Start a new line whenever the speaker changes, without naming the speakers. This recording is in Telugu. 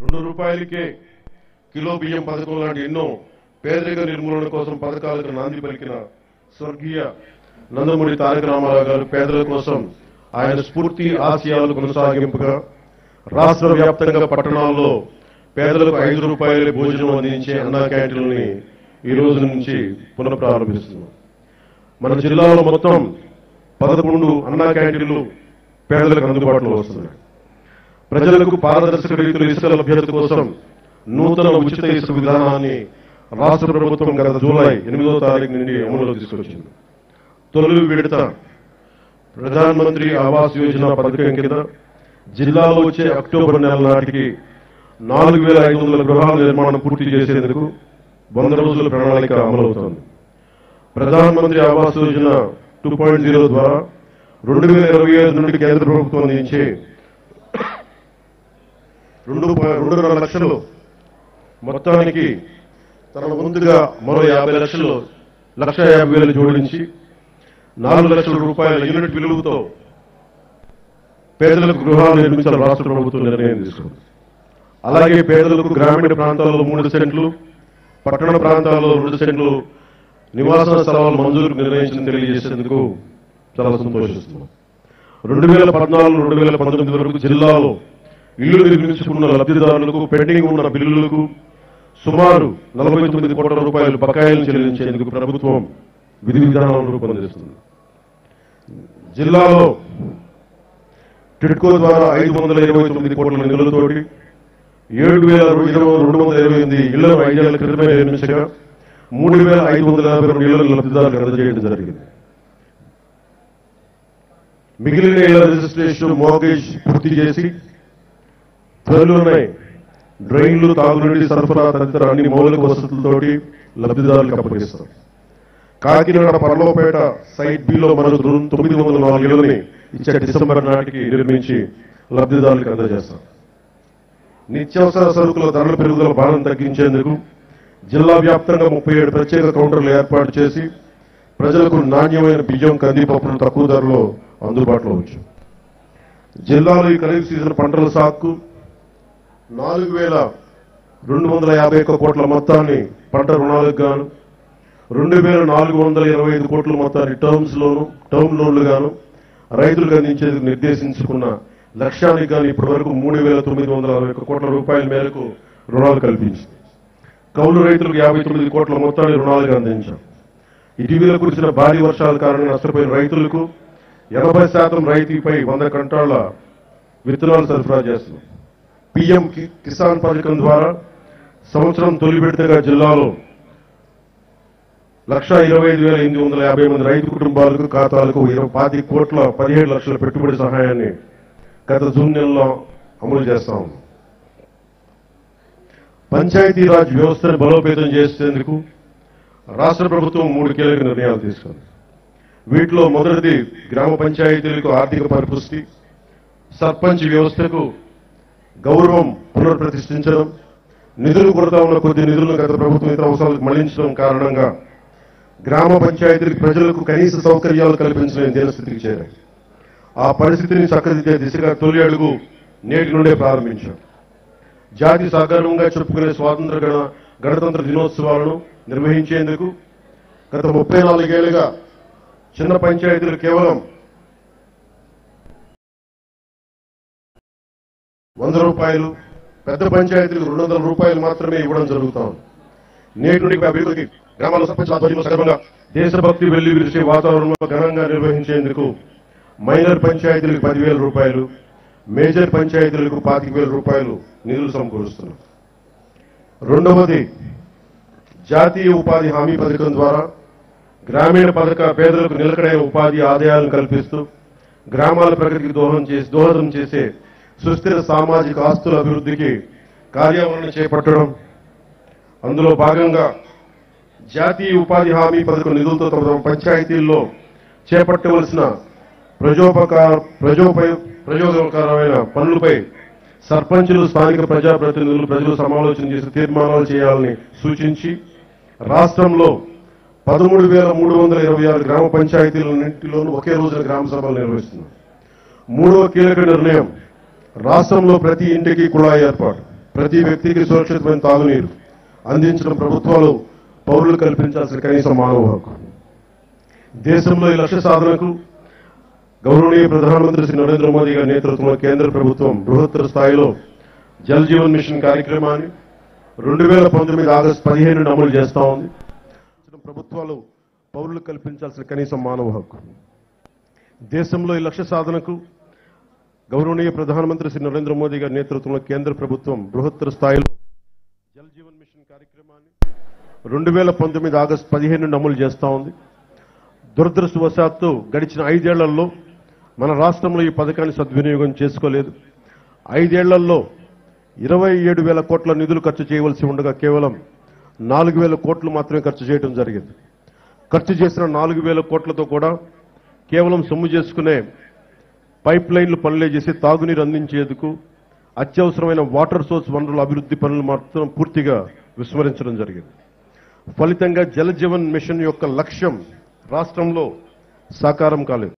రెండు రూపాయలకే కిలో బియ్యం పథకం లాంటి ఎన్నో పేదరిక నిర్మూలన కోసం పథకాలకు నాంది పలికిన స్వర్గీయ నందమూరి తారక రామారావు గారు పేదల కోసం ఆయన స్ఫూర్తి ఆశయాలు కొనసాగింపుగా రాష్ట్ర వ్యాప్తంగా పట్టణాల్లో పేదలకు ఐదు రూపాయల భోజనం అందించే అన్నా క్యాంటీన్లని ఈ రోజు నుంచి పునఃప్రారంభిస్తున్నాం మన జిల్లాలో మొత్తం పదకొండు అన్నా క్యాంటీన్లు పేదలకు అందుబాటులో వస్తున్నాయి ప్రజలకు పారదర్శక రీతిలో ఇసుక లభ్యత కోసం నూతన ఉచిత ఇసుక విధానాన్ని రాష్ట్ర ప్రభుత్వం గత జూలై ఎనిమిదో తారీఖు నుండి అమలులోకి తీసుకొచ్చింది తొలి విడత ప్రధాన మంత్రి ఆవాస్ యోజన పథకం కింద జిల్లాలో వచ్చే అక్టోబర్ నెల నాటికి నాలుగు వేల ఐదు వందల గృహాల నిర్మాణం పూర్తి చేసేందుకు వంద రోజుల ప్రణాళిక అమలవుతోంది ప్రధాన మంత్రి Awas Yojana two point zero ద్వారా రెండు వేల ఇరవై ఐదు నుండి కేంద్ర ప్రభుత్వం అందించే రెండు పా- రెండున్నర లక్షలు మొత్తానికి తన ముందుగా మరో యాభై లక్షలు లక్ష యాభై వేలు జోడించి నాలుగు లక్షల రూపాయల యూనిట్ విలువతో పేదలకు గృహాలు నిర్మించాలని రాష్ట్ర ప్రభుత్వం నిర్ణయం తీసుకుంది అలాగే పేదలకు గ్రామీణ ప్రాంతాల్లో మూడు సెంట్లు పట్టణ ప్రాంతాల్లో రెండు సెంట్లు నివాస స్థలాలు మంజూరు నిర్ణయించిన తెలియజేసేందుకు చాలా సంతోషిస్తున్నాం రెండు వేల పద్నాలుగు రెండు వేల పంతొమ్మిది వరకు జిల్లాలో ఇల్లు నిర్మించుకున్న లబ్ధిదారులకు పెండింగ్ ఉన్న బిల్లులకు సుమారు నలభై తొమ్మిది కోట్ల రూపాయలు బకాయిలు చెల్లించేందుకు ప్రభుత్వం విధి విధానాలను రూపొందిస్తుంది జిల్లాలో టిడ్కో ద్వారా ఐదు వందల ఇరవై తొమ్మిది కోట్ల నిధులతోటి ఏడు వేల ఇరవై రెండు వందల ఇరవై ఎనిమిది ఇళ్లను ఐదేళ్ల క్రితమే నిర్మించగా మూడు వేల ఐదు వందల యాభై రెండు ఇళ్లను లబ్ధిదారులకు అందజేయడం జరిగింది మిగిలిన ఇళ్ల రిజిస్ట్రేషన్ మోర్గేజ్ పూర్తి చేసి త్వరలోనే డ్రైన్లు తాగునీటి సరఫరా తదితర అన్ని మౌలిక వసతులతోటి లబ్ధిదారులకు అప్పగిస్తారు కాకినాడ పర్లోపేట సైట్ బిలో మనకు రెండు- తొమ్మిది వందల నాలుగు ఇళ్లని ఇచ్చే డిసెంబర్ నాటికి నిర్మించి లబ్ధిదారులకు అందజేస్తాం నిత్యావసర సరుకుల ధరల పెరుగుదల భారం తగ్గించేందుకు జిల్లా వ్యాప్తంగా ముప్పై ఏడు ప్రత్యేక కౌంటర్లు ఏర్పాటు చేసి ప్రజలకు నాణ్యమైన బియ్యం కందిపప్పులు తక్కువ ధరలో అందుబాటులో ఉంచు జిల్లాలో ఈ ఖరీఫ్ సీజన్ పంటల సాగుకు నాలుగు వేల రెండు వందల యాభై ఒక్క కోట్ల మొత్తాన్ని పంట రుణాలకు గాను రెండు వేల నాలుగు వందల ఇరవై ఐదు కోట్ల మొత్తాన్ని టర్మ్స్ లోను టర్మ్ లోన్లు గాను రైతులకు అందించేందుకు నిర్దేశించుకున్న లక్ష్యానికి గాను ఇప్పటి వరకు మూడు వేల తొమ్మిది వందల అరవై ఒక్క కోట్ల రూపాయల మేరకు రుణాలు కల్పించింది కౌలు రైతులకు యాభై తొమ్మిది కోట్ల మొత్తాన్ని రుణాలుగా అందించాం ఇటీవల కురిసిన భారీ వర్షాల కారణంగా నష్టపోయిన రైతులకు ఎనభై శాతం రైతుపై వంద కంటాళ్ల విత్తనాలు సరఫరా చేస్తున్నాం పిఎం కి- కిసాన్ పథకం ద్వారా సంవత్సరం తొలి విడతగా జిల్లాలో లక్ష ఇరవై ఐదు వేల ఎనిమిది వందల యాభై మంది రైతు కుటుంబాలకు ఖాతాలకు ఇరవై పాతి కోట్ల పదిహేడు లక్షల పెట్టుబడి సహాయాన్ని గత జూన్ నెలలో అమలు చేస్తాం పంచాయతీరాజ్ వ్యవస్థను బలోపేతం చేసేందుకు రాష్ట్ర ప్రభుత్వం మూడు కీలక నిర్ణయాలు తీసుకుంది వీటిలో మొదటిది గ్రామ పంచాయతీలకు ఆర్థిక పరిపుష్టి సర్పంచ్ వ్యవస్థకు గౌరవం పునర్ప్రతిష్ఠించడం నిధులు కొరత ఉన్న కొద్ది నిధులను గత ప్రభుత్వం ఇతర అవసరాలకు మళ్లించడం కారణంగా గ్రామ పంచాయతీలకు ప్రజలకు కనీస సౌకర్యాలు కల్పించలేని దీనస్థితికి చేరాయి ఆ పరిస్థితిని చక్కదిద్దే దిశగా తొలి అడుగు నేటి నుండే ప్రారంభించాం జాతి సాకారంగా చెప్పుకునే స్వాతంత్ర గణ గణతంత్ర దినోత్సవాలను నిర్వహించేందుకు గత ముప్పై నాలుగేళ్లుగా చిన్న పంచాయతీలు కేవలం వంద రూపాయలు పెద్ద పంచాయతీలకు రెండు వందల రూపాయలు మాత్రమే ఇవ్వడం జరుగుతాం నేటి నుండి అభివృద్ధికి గ్రామాల సర్పంచ్ ఆధ్వర్యంలో సగర్వంగా దేశభక్తి వెళ్లి విరిచే వాతావరణంలో ఘనంగా నిర్వహించేందుకు మైనర్ పంచాయతీలకు పదివేల రూపాయలు మేజర్ పంచాయతీలకు పాతిక వేల రూపాయలు నిధులు సమకూరుస్తున్నాం రెండవది జాతీయ ఉపాధి హామీ పథకం ద్వారా గ్రామీణ పథక పేదలకు నిలకడైన ఉపాధి ఆదాయాలను కల్పిస్తూ గ్రామాల ప్రగతికి దోహదం చేసి దోహదం చేసే సుస్థిర సామాజిక ఆస్తుల అభివృద్ధికి కార్యాచరణ చేపట్టడం అందులో భాగంగా జాతీయ ఉపాధి హామీ పథకం నిధులతో తమ పంచాయతీల్లో చేపట్టవలసిన ప్రజోపకార ప్రజోపయ ప్రయోజనకరమైన పనులపై సర్పంచులు స్థానిక ప్రజాప్రతినిధులు ప్రజలు సమాలోచన చేసి తీర్మానాలు చేయాలని సూచించి రాష్ట్రంలో పదమూడు వేల మూడు వందల ఇరవై ఆరు గ్రామ పంచాయతీలన్నింటిలోనూ ఒకే రోజున గ్రామ సభలు నిర్వహిస్తున్నారు మూడవ కీలక నిర్ణయం రాష్ట్రంలో ప్రతి ఇంటికి కుళాయి ఏర్పాటు ప్రతి వ్యక్తికి సురక్షితమైన తాగునీరు అందించడం ప్రభుత్వాలు పౌరులు కల్పించాల్సిన కనీస మానవ హక్కు దేశంలో ఈ లక్ష్య సాధనకు గౌరవనీయ ప్రధానమంత్రి శ్రీ నరేంద్ర మోదీ గారి నేతృత్వంలో కేంద్ర ప్రభుత్వం బృహత్తర స్థాయిలో జల్ జీవన్ మిషన్ కార్యక్రమాన్ని రెండు వేల పంతొమ్మిది ఆగస్టు పదిహేను అమలు చేస్తా ఉంది ప్రభుత్వాలు పౌరులు కల్పించాల్సిన కనీస మానవ హక్కు దేశంలో ఈ లక్ష్య సాధనకు గౌరవనీయ ప్రధానమంత్రి శ్రీ నరేంద్ర మోదీ గారి నేతృత్వంలో కేంద్ర ప్రభుత్వం బృహత్తర స్థాయిలో జల్ జీవన్ మిషన్ కార్యక్రమాన్ని రెండు వేల పంతొమ్మిది ఆగస్టు పదిహేను అమలు చేస్తా ఉంది దురదృష్టవశాత్తు గడిచిన ఐదేళ్లలో మన రాష్ట్రంలో ఈ పథకాన్ని సద్వినియోగం చేసుకోలేదు ఐదేళ్లలో ఇరవై ఏడు వేల కోట్ల నిధులు ఖర్చు చేయవలసి ఉండగా కేవలం నాలుగు వేల కోట్లు మాత్రమే ఖర్చు చేయడం జరిగింది ఖర్చు చేసిన నాలుగు వేల కోట్లతో కూడా కేవలం సొమ్ము చేసుకునే పైప్ లైన్లు పనులే చేసి తాగునీరు అందించేందుకు అత్యవసరమైన వాటర్ సోర్స్ వనరుల అభివృద్ధి పనులు మాత్రం పూర్తిగా విస్మరించడం జరిగింది ఫలితంగా జల జీవన్ మిషన్ యొక్క లక్ష్యం రాష్ట్రంలో సాకారం కాలేదు